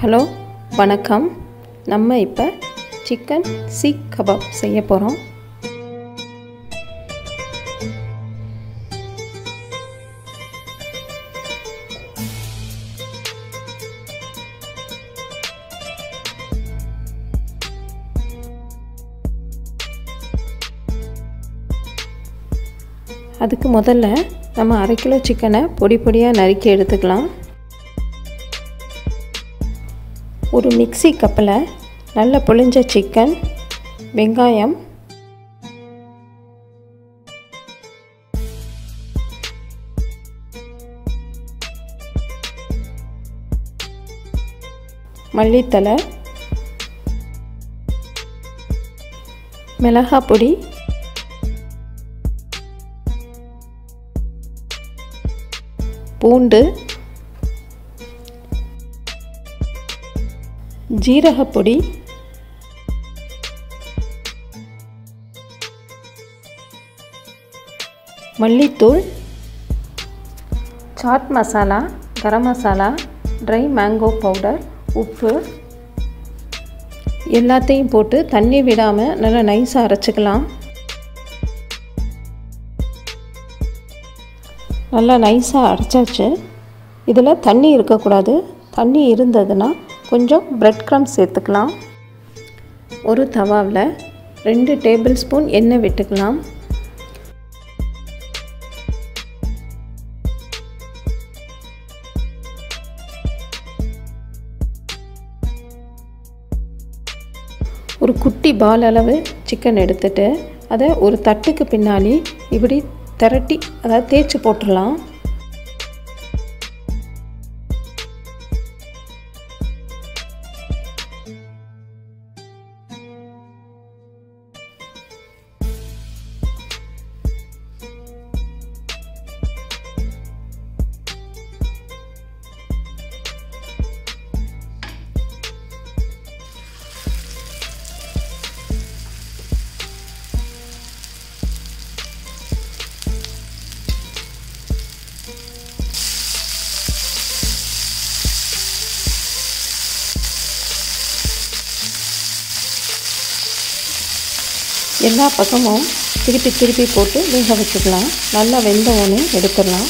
hello வணக்கம் நம்ம இப்போ சிக்கன் சீக் கபாப் செய்ய போகிறோம் அதுக்கு முதல்ல நம்ம அரை கிலோ சிக்கனை பொடி பொடியாக நறுக்கி எடுத்துக்கலாம் ஒரு மிக்சி கப்பில் நல்ல புளிஞ்ச சிக்கன் வெங்காயம் மல்லித்தலை மிளகாய் பொடி பூண்டு ஜீரகப்பொடி மல்லித்தூள் chaat masala garam masala dry mango powder உப்பு எல்லாத்தையும் போட்டு தண்ணி விடாமல் நல்லா நைஸாக அரைச்சிக்கலாம் நல்லா நைஸாக அரைச்சாச்சு இதில் தண்ணி இருக்கக்கூடாது தண்ணி இருந்ததுன்னா கொஞ்சம் பிரெட் க்ரம் சேர்த்துக்கலாம் ஒரு தவாவில் ரெண்டு டேபிள் ஸ்பூன் எண்ணெய் விட்டுக்கலாம் ஒரு குட்டி பால் அளவு சிக்கன் எடுத்துட்டு அதை ஒரு தட்டுக்கு பின்னாடி இப்படி திரட்டி அதாவது தேய்ச்சி போட்டுடலாம் எல்லா பக்கமும் திருப்பி திருப்பி போட்டு வேக வச்சுக்கலாம் நல்லா வெந்த உடனே எடுத்துடலாம்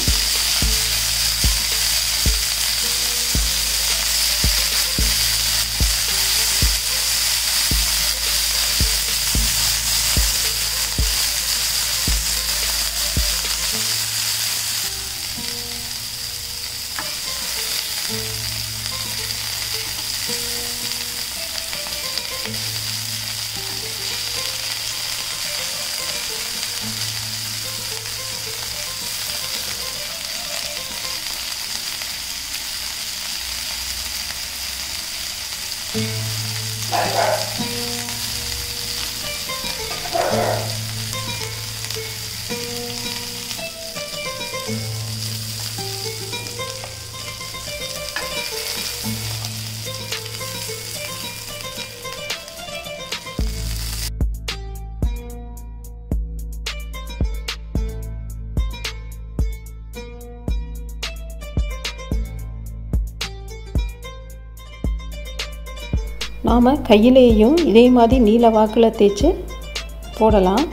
நாம் கையிலேயும் இதே மாதிரி நீல வாக்கில் தேய்ச்சி போடலாம்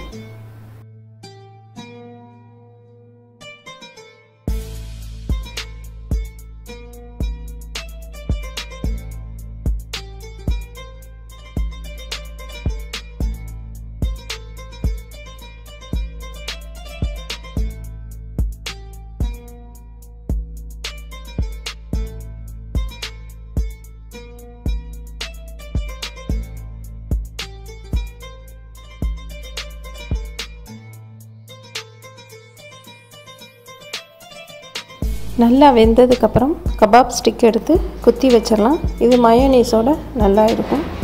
நல்லா வெந்ததுக்கப்புறம் கபாப் ஸ்டிக் எடுத்து குத்தி வச்சிடலாம் இது மயோனீஸோட நல்லா இருக்கும்